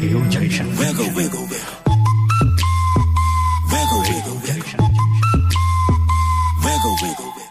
Radio Junction. Wiggle, wiggle, wiggle. Wiggle, wiggle, wiggle. Wiggle, wiggle, wiggle.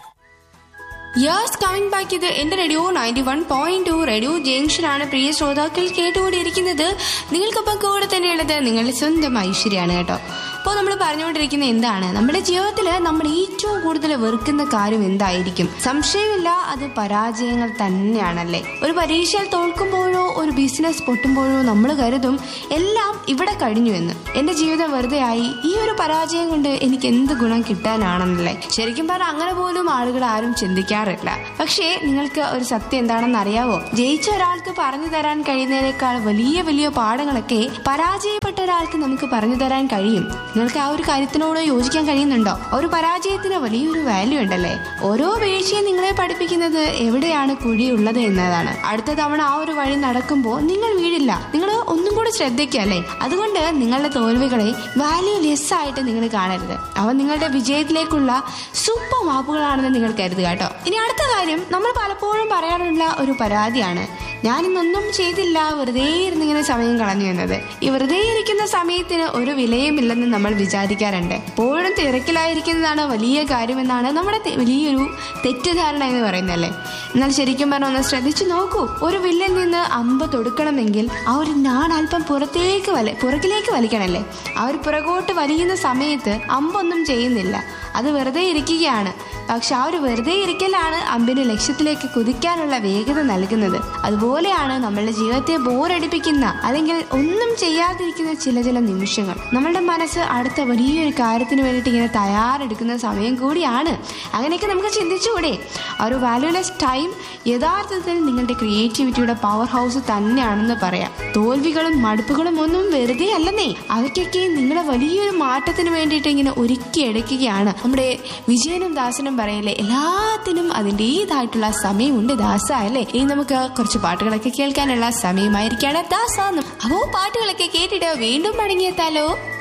Yes coming back ഇത് എന്റെ radio ninety one point two radio ജംഗ്ഷനാണ് പ്രിയ ശ്രോതാക്കൾ കേട്ടുകൊണ്ടിരിക്കുന്നത് നിങ്ങൾക്കൊപ്പം കൂടെ തന്നെയുള്ളത് നിങ്ങളുടെ സ്വന്തം ഐശ്വര്യാണ് കേട്ടോ അപ്പോൾ നമ്മൾ പറഞ്ഞുകൊണ്ടിരിക്കുന്ന എന്താണ് നമ്മുടെ ജീവിതത്തിൽ നമ്മൾ ഏറ്റവും കൂടുതൽ വെറുക്കുന്ന കാര്യം എന്തായിരിക്കും സംശയമില്ല അത് പരാജയങ്ങൾ തന്നെയാണല്ലേ ഒരു പരീക്ഷയിൽ തോൽക്കുമ്പോഴോ ഒരു ബിസിനസ് പൊട്ടുമ്പോഴോ നമ്മൾ കരുതും എല്ലാം ഇവിടെ കഴിഞ്ഞു എന്ന് എന്റെ ജീവിതം വെറുതെ ആയി ഈ ഒരു പരാജയം കൊണ്ട് എനിക്ക് എന്ത് ഗുണം കിട്ടാനാണെന്നല്ലേ ശരിക്കും പറഞ്ഞാൽ അങ്ങനെ പോലും ആളുകൾ ആരും ചിന്തിക്കാറില്ല പക്ഷേ നിങ്ങൾക്ക് ഒരു സത്യം എന്താണെന്ന് അറിയാവോ ജയിച്ച ഒരാൾക്ക് പറഞ്ഞു തരാൻ കഴിയുന്നതിനേക്കാൾ വലിയ വലിയ പാഠങ്ങളൊക്കെ പരാജയപ്പെട്ട ഒരാൾക്ക് നമുക്ക് പറഞ്ഞു തരാൻ കഴിയും നിങ്ങൾക്ക് ആ ഒരു കാര്യത്തിനോട് യോജിക്കാൻ കഴിയുന്നുണ്ടോ ഒരു പരാജയത്തിന് വലിയൊരു വാല്യൂ ഉണ്ടല്ലേ ഓരോ വീഴ്ചയും നിങ്ങളെ പഠിപ്പിക്കുന്നത് എവിടെയാണ് കുഴിയുള്ളത് എന്നതാണ് അടുത്ത തവണ ആ ഒരു വഴി നടക്കുമ്പോൾ നിങ്ങൾ വീഴില്ല നിങ്ങൾ ഒന്നും കൂടെ ശ്രദ്ധിക്കുക അല്ലേ അതുകൊണ്ട് നിങ്ങളുടെ തോൽവികളെ വാല്യൂ ലെസ് ആയിട്ട് നിങ്ങൾ കാണരുത് അവ നിങ്ങളുടെ വിജയത്തിലേക്കുള്ള സൂപ്പർ മാപ്പുകളാണെന്ന് നിങ്ങൾ കരുതുക കേട്ടോ ഇനി അടുത്ത കാര്യം നമ്മൾ പലപ്പോഴും പറയാറുള്ള ഒരു പരാതിയാണ് ഞാൻ ഇന്നൊന്നും ചെയ്തില്ല വെറുതെ ഇരുന്നിങ്ങനെ സമയം കളഞ്ഞു എന്നത് ഈ വെറുതെ ഇരിക്കുന്ന സമയത്തിന് ഒരു വിലയുമില്ലെന്ന് നമ്മൾ വിചാരിക്കാറുണ്ട് എപ്പോഴും തിരക്കിലായിരിക്കുന്നതാണ് വലിയ കാര്യമെന്നാണ് നമ്മുടെ തെ- വലിയൊരു തെറ്റിദ്ധാരണ എന്ന് പറയുന്നല്ലേ എന്നാൽ ശരിക്കും പറഞ്ഞാൽ ഒന്ന് ശ്രദ്ധിച്ചു നോക്കൂ ഒരു വില്ലിൽ നിന്ന് അമ്പ് തൊടുക്കണമെങ്കിൽ ആ ഒരു നാൺ അല്പം പുറത്തേക്ക് വലി പുറകിലേക്ക് വലിക്കണല്ലേ ആ ഒരു പുറകോട്ട് വലിയുന്ന സമയത്ത് അമ്പൊന്നും ചെയ്യുന്നില്ല അത് വെറുതെ ഇരിക്കുകയാണ് പക്ഷെ ആ ഒരു വെറുതെ ഇരിക്കലാണ് അമ്പിന് ലക്ഷ്യത്തിലേക്ക് കുതിക്കാനുള്ള വേഗത നൽകുന്നത് അതുപോലെയാണ് നമ്മളുടെ ജീവിതത്തെ ബോറടിപ്പിക്കുന്ന അല്ലെങ്കിൽ ഒന്നും ചെയ്യാതിരിക്കുന്ന ചില ചില നിമിഷങ്ങൾ നമ്മളുടെ മനസ്സ് അടുത്ത വലിയൊരു കാര്യത്തിന് വേണ്ടിയിട്ട് ഇങ്ങനെ തയ്യാറെടുക്കുന്ന സമയം കൂടിയാണ് അങ്ങനെയൊക്കെ നമുക്ക് ചിന്തിച്ചുകൂടെ ആ ഒരു വാല്യൂലെസ് ടൈം യഥാർത്ഥത്തിൽ നിങ്ങളുടെ ക്രിയേറ്റിവിറ്റിയുടെ പവർ ഹൗസ് തന്നെയാണെന്ന് പറയാം തോൽവികളും മടുപ്പുകളും ഒന്നും വെറുതെ അല്ലെന്നേ അവയ്ക്കൊക്കെ നിങ്ങളെ വലിയൊരു മാറ്റത്തിന് വേണ്ടിയിട്ട് ഇങ്ങനെ ഒരുക്കി എടുക്കുകയാണ് നമ്മുടെ വിജയനും ദാസനും പറയല്ലേ എല്ലാത്തിനും അതിൻ്റെതായിട്ടുള്ള സമയമുണ്ട് ദാസ അല്ലേ ഇനി നമുക്ക് കുറച്ച് പാട്ടുകളൊക്കെ കേൾക്കാനുള്ള സമയമായിരിക്കാണ് ദാസ അപ്പോ പാട്ടുകളൊക്കെ കേട്ടിട്ട് വീണ്ടും മടങ്ങിയെത്താലോ